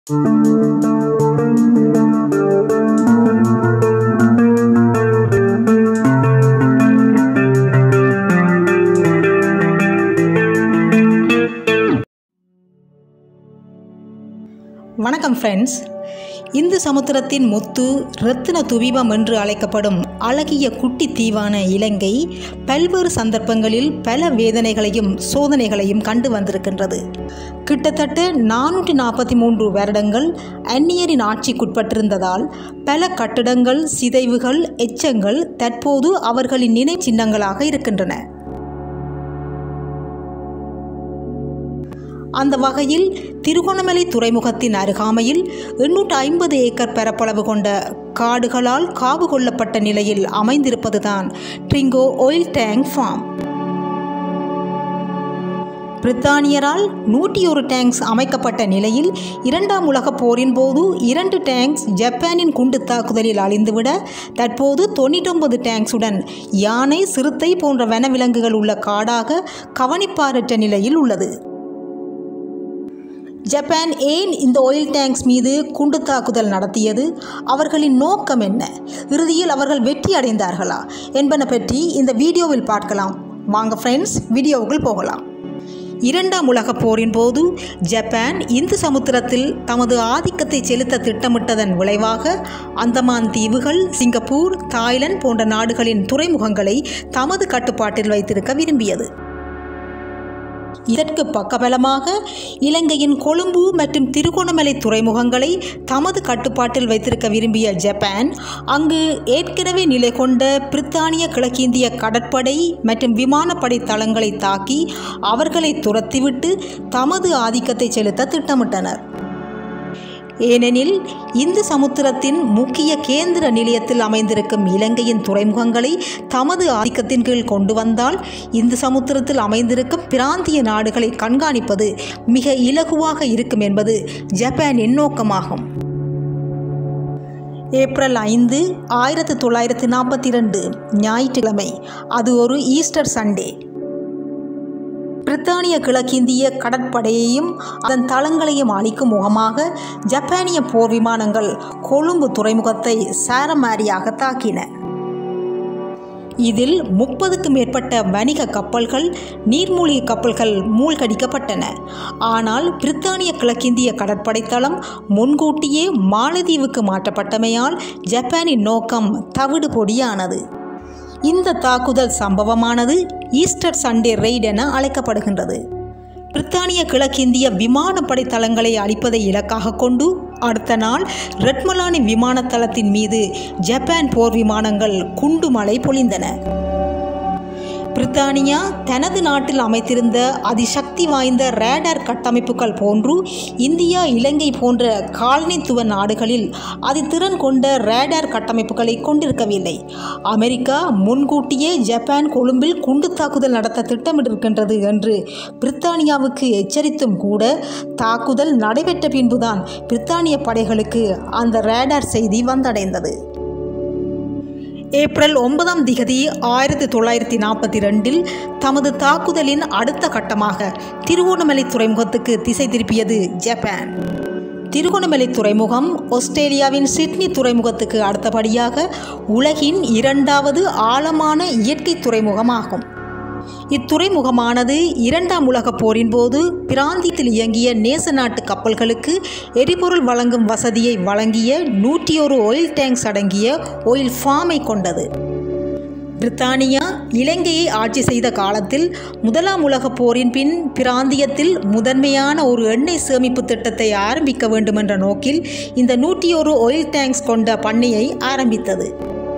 வணக்கம் ஃப்ரெண்ட்ஸ் இந்து சமுத்திரத்தின் முத்து ரத்தின துவீபம் என்று அழைக்கப்படும் அழகிய குட்டி தீவான இலங்கை பல்வேறு சந்தர்ப்பங்களில் பல வேதனைகளையும் சோதனைகளையும் கண்டு வந்திருக்கின்றது கிட்டத்தட்ட நானூற்றி நாற்பத்தி மூன்று வருடங்கள் அந்நியரின் ஆட்சிக்குட்பட்டிருந்ததால் பல கட்டிடங்கள் சிதைவுகள் எச்சங்கள் தற்போது அவர்களின் நினை சின்னங்களாக இருக்கின்றன அந்த வகையில் திருகோணமலை துறைமுகத்தின் அருகாமையில் எண்ணூற்று ஐம்பது ஏக்கர் பரப்பளவு கொண்ட காடுகளால் காவு கொள்ளப்பட்ட நிலையில் அமைந்திருப்பதுதான் ட்ரிங்கோ ஆயில் டேங்க் ஃபார்ம் பிரித்தானியரால் நூற்றி ஒரு டேங்க்ஸ் அமைக்கப்பட்ட நிலையில் இரண்டாம் உலகப் போரின் போது இரண்டு டேங்க்ஸ் ஜப்பானின் குண்டு தாக்குதலில் அழிந்துவிட தற்போது தொண்ணூற்றொன்பது டேங்க்ஸுடன் யானை சிறுத்தை போன்ற வனவிலங்குகள் உள்ள காடாக கவனிப்பாரற்ற நிலையில் உள்ளது ஜப்பான் ஏன் இந்த ஆயில் டேங்க்ஸ் மீது குண்டு தாக்குதல் நடத்தியது அவர்களின் நோக்கம் என்ன இறுதியில் அவர்கள் வெற்றி அடைந்தார்களா என்பன பற்றி இந்த வீடியோவில் பார்க்கலாம் வாங்க ஃப்ரெண்ட்ஸ் வீடியோவுக்குள் போகலாம் இரண்டாம் உலகப் போரின் போது ஜப்பான் இந்து சமுத்திரத்தில் தமது ஆதிக்கத்தை செலுத்த திட்டமிட்டதன் விளைவாக அந்தமான் தீவுகள் சிங்கப்பூர் தாய்லாந்து போன்ற நாடுகளின் துறைமுகங்களை தமது கட்டுப்பாட்டில் வைத்திருக்க விரும்பியது இதற்கு பக்கபலமாக இலங்கையின் கொழும்பு மற்றும் திருகோணமலை துறைமுகங்களை தமது கட்டுப்பாட்டில் வைத்திருக்க விரும்பிய ஜப்பான் அங்கு ஏற்கனவே நிலை கொண்ட பிரித்தானிய கிழக்கிந்திய கடற்படை மற்றும் விமானப்படை தளங்களை தாக்கி அவர்களை துரத்திவிட்டு தமது ஆதிக்கத்தை செலுத்த திட்டமிட்டனர் ஏனெனில் இந்து சமுத்திரத்தின் முக்கிய கேந்திர நிலையத்தில் அமைந்திருக்கும் இலங்கையின் துறைமுகங்களை தமது ஆதிக்கத்தின் கீழ் கொண்டு வந்தால் இந்து சமுத்திரத்தில் அமைந்திருக்கும் பிராந்திய நாடுகளை கண்காணிப்பது மிக இலகுவாக இருக்கும் என்பது ஜப்பானின் நோக்கமாகும் ஏப்ரல் ஐந்து ஆயிரத்தி தொள்ளாயிரத்தி நாற்பத்தி இரண்டு ஞாயிற்றுக்கிழமை அது ஒரு ஈஸ்டர் சண்டே பிரித்தானிய கிழக்கிந்திய கடற்படையையும் அதன் தளங்களையும் அளிக்கும் முகமாக ஜப்பானிய போர் விமானங்கள் கொழும்பு துறைமுகத்தை சாரமாரியாக தாக்கின இதில் முப்பதுக்கும் மேற்பட்ட வணிக கப்பல்கள் நீர்மூழ்கி கப்பல்கள் மூழ்கடிக்கப்பட்டன ஆனால் பிரித்தானிய கிழக்கிந்திய கடற்படை தளம் முன்கூட்டியே மாலத்தீவுக்கு மாற்றப்பட்டமையால் ஜப்பானின் நோக்கம் தவிடு பொடியானது இந்த தாக்குதல் சம்பவமானது ஈஸ்டர் சண்டே ரெய்ட் என அழைக்கப்படுகின்றது பிரித்தானிய கிழக்கிந்திய விமானப்படை தளங்களை அழிப்பதை இலக்காக கொண்டு அடுத்த நாள் ரெட்மலானி விமான தளத்தின் மீது ஜப்பான் போர் விமானங்கள் குண்டுமலை பொழிந்தன பிரித்தானியா தனது நாட்டில் அமைத்திருந்த அதிசக்தி வாய்ந்த ரேடார் கட்டமைப்புகள் போன்று இந்தியா இலங்கை போன்ற காலனித்துவ நாடுகளில் அதிதிறன் கொண்ட ரேடார் கட்டமைப்புகளை கொண்டிருக்கவில்லை அமெரிக்கா முன்கூட்டியே ஜப்பான் கொழும்பில் குண்டு தாக்குதல் நடத்த திட்டமிட்டிருக்கின்றது என்று பிரித்தானியாவுக்கு எச்சரித்தும் கூட தாக்குதல் நடைபெற்ற பின்புதான் பிரித்தானிய படைகளுக்கு அந்த ரேடார் செய்தி வந்தடைந்தது ஏப்ரல் ஒன்பதாம் திகதி ஆயிரத்தி தொள்ளாயிரத்தி நாற்பத்தி ரெண்டில் தமது தாக்குதலின் அடுத்த கட்டமாக திருவோணமலை துறைமுகத்துக்கு திசை திருப்பியது ஜப்பான் திருகோணமலை துறைமுகம் ஆஸ்திரேலியாவின் சிட்னி துறைமுகத்துக்கு அடுத்தபடியாக உலகின் இரண்டாவது ஆழமான இயற்கை துறைமுகமாகும் இத்துறைமுகமானது இரண்டாம் உலகப் போரின் போது பிராந்தியத்தில் இயங்கிய நேச நாட்டு கப்பல்களுக்கு எரிபொருள் வழங்கும் வசதியை வழங்கிய நூற்றி ஒரு ஆயில் டேங்க்ஸ் அடங்கிய ஆயில் ஃபார்மை கொண்டது பிரித்தானியா இலங்கையை ஆட்சி செய்த காலத்தில் முதலாம் உலகப் போரின் பின் பிராந்தியத்தில் முதன்மையான ஒரு எண்ணெய் சேமிப்பு திட்டத்தை ஆரம்பிக்க வேண்டுமென்ற நோக்கில் இந்த நூற்றி ஒரு ஆயில் டேங்க்ஸ் கொண்ட பண்ணையை ஆரம்பித்தது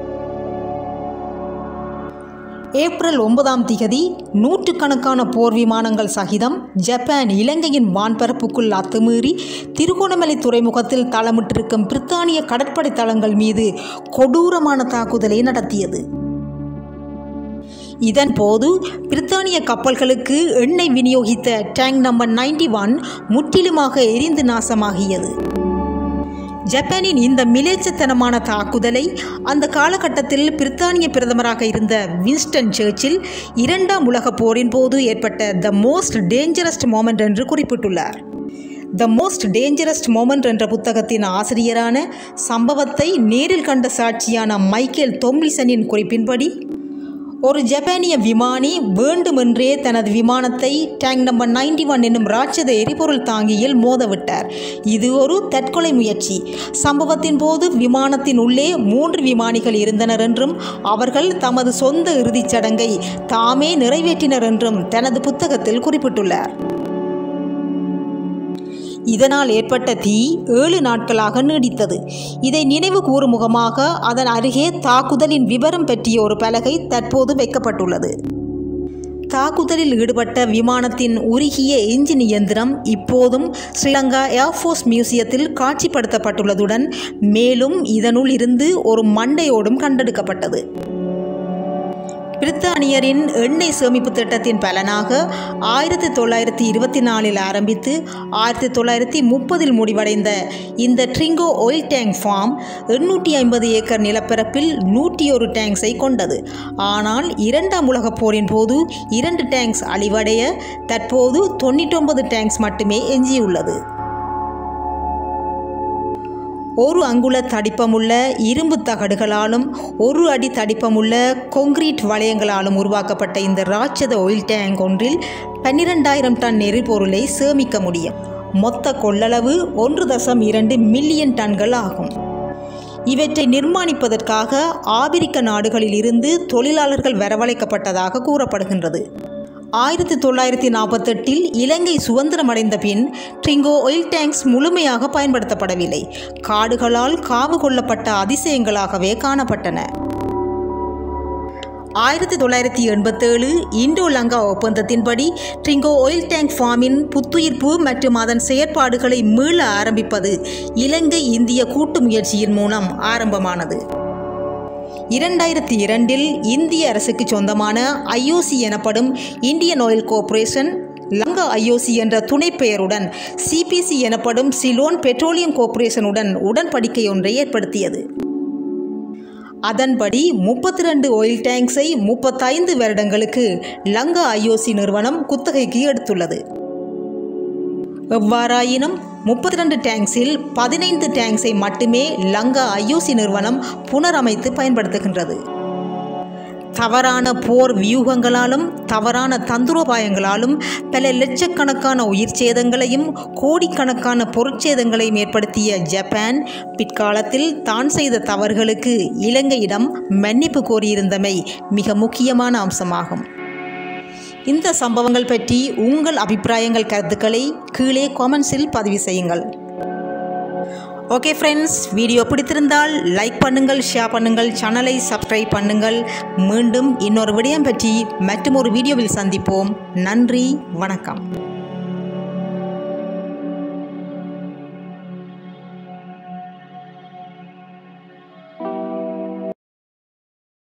ஏப்ரல் ஒன்பதாம் திகதி நூற்றுக்கணக்கான போர் விமானங்கள் சகிதம் ஜப்பான் இலங்கையின் வான்பரப்புக்குள் அத்துமீறி திருகோணமலை துறைமுகத்தில் தளமிட்டிருக்கும் பிரித்தானிய கடற்படை தளங்கள் மீது கொடூரமான தாக்குதலை நடத்தியது இதன் போது பிரித்தானிய கப்பல்களுக்கு எண்ணெய் விநியோகித்த டேங்க் நம்பர் நைன்டி ஒன் முற்றிலுமாக எரிந்து நாசமாகியது ஜப்பானின் இந்த மிலேச்சத்தனமான தாக்குதலை அந்த காலகட்டத்தில் பிரித்தானிய பிரதமராக இருந்த வின்ஸ்டன் சர்ச்சில் இரண்டாம் உலகப் போரின் போது ஏற்பட்ட த மோஸ்ட் டேஞ்சரஸ்ட் மோமெண்ட் என்று குறிப்பிட்டுள்ளார் த மோஸ்ட் டேஞ்சரஸ்ட் மொமெண்ட் என்ற புத்தகத்தின் ஆசிரியரான சம்பவத்தை நேரில் கண்ட சாட்சியான மைக்கேல் தொம்லிசனின் குறிப்பின்படி ஒரு ஜப்பானிய விமானி வேண்டுமென்றே தனது விமானத்தை டேங்க் நம்பர் நைன்டி ஒன் என்னும் ராட்சத எரிபொருள் தாங்கியில் மோதவிட்டார் இது ஒரு தற்கொலை முயற்சி சம்பவத்தின் போது விமானத்தின் உள்ளே மூன்று விமானிகள் இருந்தனர் என்றும் அவர்கள் தமது சொந்த இறுதிச் சடங்கை தாமே நிறைவேற்றினர் என்றும் தனது புத்தகத்தில் குறிப்பிட்டுள்ளார் இதனால் ஏற்பட்ட தீ ஏழு நாட்களாக நீடித்தது இதை நினைவு கூறும் முகமாக அதன் அருகே தாக்குதலின் விவரம் பற்றிய ஒரு பலகை தற்போது வைக்கப்பட்டுள்ளது தாக்குதலில் ஈடுபட்ட விமானத்தின் உருகிய எஞ்சின் இயந்திரம் இப்போதும் ஸ்ரீலங்கா ஏர்ஃபோர்ஸ் மியூசியத்தில் காட்சிப்படுத்தப்பட்டுள்ளதுடன் மேலும் இதனுள் இருந்து ஒரு மண்டையோடும் கண்டெடுக்கப்பட்டது பிரித்தானியரின் எண்ணெய் சேமிப்பு திட்டத்தின் பலனாக ஆயிரத்தி தொள்ளாயிரத்தி இருபத்தி நாலில் ஆரம்பித்து ஆயிரத்தி தொள்ளாயிரத்தி முப்பதில் முடிவடைந்த இந்த ட்ரிங்கோ ஆயில் டேங்க் ஃபார்ம் எண்ணூற்றி ஐம்பது ஏக்கர் நிலப்பரப்பில் நூற்றி ஒரு டேங்க்ஸை கொண்டது ஆனால் இரண்டாம் உலகப் போரின் போது இரண்டு டேங்க்ஸ் அழிவடைய தற்போது தொண்ணூற்றொன்பது டேங்க்ஸ் மட்டுமே எஞ்சியுள்ளது ஒரு அங்குல தடிப்பமுள்ள இரும்பு தகடுகளாலும் ஒரு அடி தடிப்பமுள்ள கொங்கிரீட் வளையங்களாலும் உருவாக்கப்பட்ட இந்த ராட்சத ஆயில் டேங்க் ஒன்றில் பன்னிரெண்டாயிரம் டன் எரிபொருளை சேமிக்க முடியும் மொத்த கொள்ளளவு ஒன்று தசம் இரண்டு மில்லியன் டன்கள் ஆகும் இவற்றை நிர்மாணிப்பதற்காக ஆபிரிக்க நாடுகளில் இருந்து தொழிலாளர்கள் வரவழைக்கப்பட்டதாக கூறப்படுகின்றது ஆயிரத்தி தொள்ளாயிரத்தி நாற்பத்தெட்டில் இலங்கை சுதந்திரமடைந்த பின் ட்ரிங்கோ ஆயில் டேங்க்ஸ் முழுமையாக பயன்படுத்தப்படவில்லை காடுகளால் காவு கொள்ளப்பட்ட அதிசயங்களாகவே காணப்பட்டன ஆயிரத்தி தொள்ளாயிரத்தி எண்பத்தேழு இண்டோ லங்கா ஒப்பந்தத்தின்படி ட்ரிங்கோ ஆயில் டேங்க் ஃபார்மின் புத்துயிர்ப்பு மற்றும் அதன் செயற்பாடுகளை மீள ஆரம்பிப்பது இலங்கை இந்திய கூட்டு முயற்சியின் மூலம் ஆரம்பமானது இரண்டாயிரத்தி இரண்டில் இந்திய அரசுக்கு சொந்தமான ஐஓசி எனப்படும் Indian Oil Corporation Lanka IOC என்ற துணை பெயருடன் சிபிசி எனப்படும் சிலோன் பெட்ரோலியம் கோர்ப்பரேஷனுடன் உடன்படிக்கை ஒன்றை ஏற்படுத்தியது அதன்படி முப்பத்தி ரெண்டு ஆயில் டேங்க்ஸை முப்பத்தைந்து வருடங்களுக்கு லங்கா ஐஓசி நிறுவனம் குத்தகைக்கு எடுத்துள்ளது எவ்வாறாயினும் முப்பத்தி ரெண்டு டேங்க்ஸில் பதினைந்து டேங்க்ஸை மட்டுமே லங்கா ஐஓசி நிறுவனம் புனரமைத்து பயன்படுத்துகின்றது தவறான போர் வியூகங்களாலும் தவறான தந்திரோபாயங்களாலும் பல லட்சக்கணக்கான உயிர் சேதங்களையும் கோடிக்கணக்கான பொருட்சேதங்களையும் ஏற்படுத்திய ஜப்பான் பிற்காலத்தில் தான் செய்த தவறுகளுக்கு இலங்கையிடம் மன்னிப்பு கோரியிருந்தமை மிக முக்கியமான அம்சமாகும் இந்த சம்பவங்கள் பற்றி உங்கள் அபிப்பிராயங்கள் கருத்துக்களை கீழே காமெண்ட்ஸில் பதிவு செய்யுங்கள் ஓகே ஃப்ரெண்ட்ஸ் வீடியோ பிடித்திருந்தால் லைக் பண்ணுங்கள் ஷேர் பண்ணுங்கள் சேனலை சப்ஸ்கிரைப் பண்ணுங்கள் மீண்டும் இன்னொரு விடயம் பற்றி மற்றும் ஒரு வீடியோவில் சந்திப்போம் நன்றி வணக்கம்